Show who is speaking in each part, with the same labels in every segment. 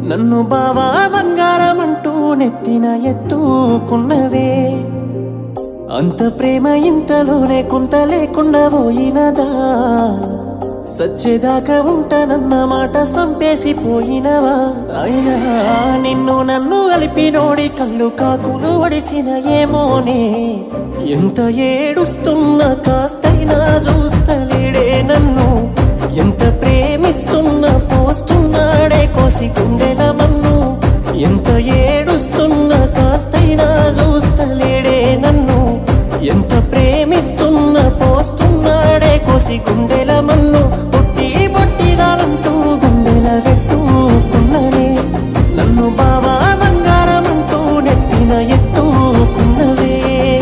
Speaker 1: నన్ను బావా బంగారం అంటూ నెత్తిన ఎత్తుకున్నవే అంత ప్రేమ ఇంతలోనే కొంత లేకుండా పోయినదా సచ్చేదాకా ఉంటానన్న మాట సంపేసి పోయినవా అయినా నిన్ను నన్ను కలిపినోడి కళ్ళు కాకులు వడిసిన ఏమోనే ఎంత ఏడుస్తున్నా కాస్తైనా చూస్తలేడే నన్ను ఎంత ప్రేమిస్తున్నా పోస్తున్నాడే కోసి గుండెల మన్ను ఎంత ఏడుస్తున్నా కాస్తైనా చూస్తలేడే నన్ను ఎంత ప్రేమిస్తున్నా పోస్తున్నాడే కోసి గుండెల మన్ను పొట్టి పొట్టిదానంటూ గుండెల పెట్టుకున్ననే నన్ను బావా బంగారం అంటూ నెత్తిన ఎత్తుకున్నవే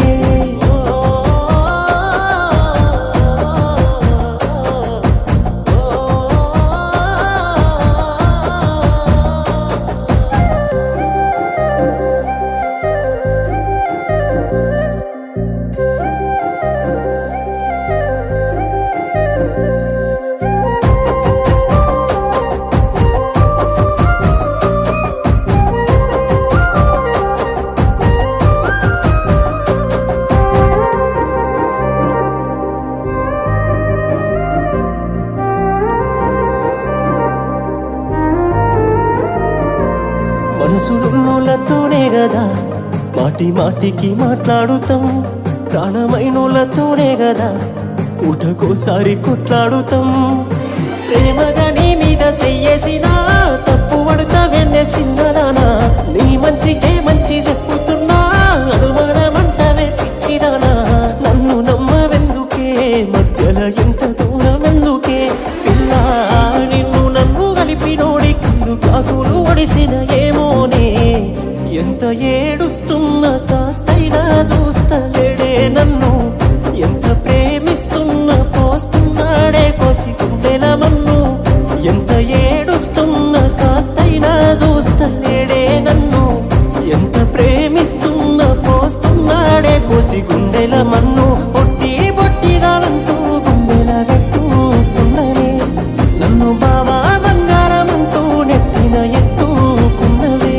Speaker 1: మనసులున్నోళ్ళతోనే కదా మాటి మాటికి మాట్లాడుతాం ప్రాణమైనోళ్ళతోనే కదా ఊటకోసారి కొట్లాడుతాం ప్రేమగా నీ మీద చెయ్యేసినా తప్పు పడుతావెందే చిన్నదానా నీ మంచికే మంచి చెప్పుతున్నా అనుమానమంటావే పిచ్చిదానా నన్ను నమ్మవెందుకే మధ్యలో ఎంత దూరం ఎందుకే పిల్ల నిన్ను నన్ను కలిపినోడి కళ్ళు కాకులు ఒడిసిన ఏమోనే ఎంత ఏడుస్తున్నా కాస్తైనా చూస్తలేడే నన్ను ఎంత ప్రేమిస్తున్నా పోస్తున్నాడే కోసి గుండెల మన్ను ఎంత ఏడుస్తున్నా కాస్తైనా చూస్తలేడే నన్ను ఎంత ప్రేమిస్తున్నా పోస్తున్నాడే కోసి గుండెల మన్ను పొట్టి పొట్టిదానంటూ గుండెల పెట్టుకున్ననే నన్ను బావా బంగారం అంటూ నెత్తిన ఎత్తుకున్నవే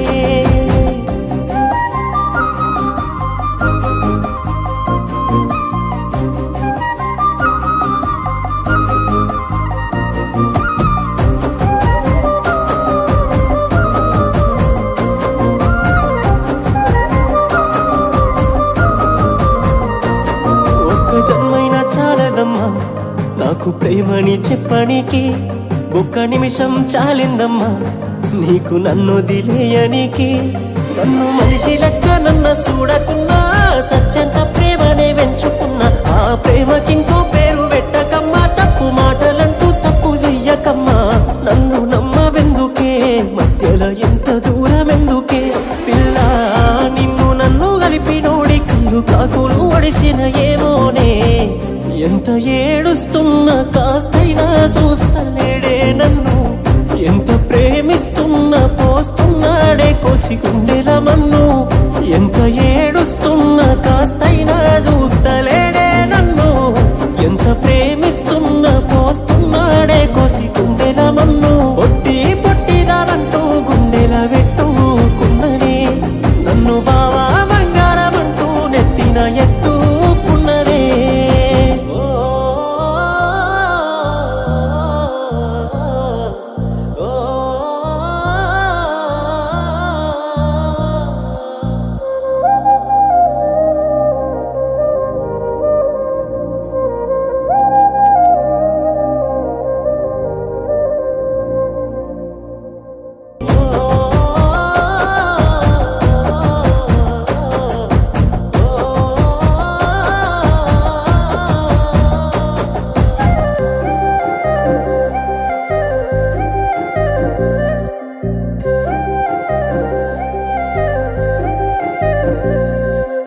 Speaker 1: ఒక్క జన్మైన చాలదమ్మా నాకు ప్రేమని చెప్పనికి ఒక్క నిమిషం చాలిందమ్మా నీకు నన్ను దిలేయనికి నన్ను మనిషి లెక్క నన్ను చూడకున్నా సత్యంత ప్రేమనే వెంచుకున్నా ఆ ప్రేమకింకో పేరు పెట్టకమ్మా తప్పు మాటలంటూ తప్పు చెయ్యకమ్మా నన్ను నమ్మవెందుకే మధ్యలో ఎంత దూరం ఎందుకే పిల్ల నిన్ను నన్ను కలిపినోడి కళ్ళు కాకులు ఒడిసిన ఏమోనే ఎంత ఏడుస్తున్నా కాస్తైనా చూస్తలేడే నన్ను ఎంత ప్రేమిస్తున్నా పోస్తున్నాడే కోసి గుండెల మన్ను ఎంత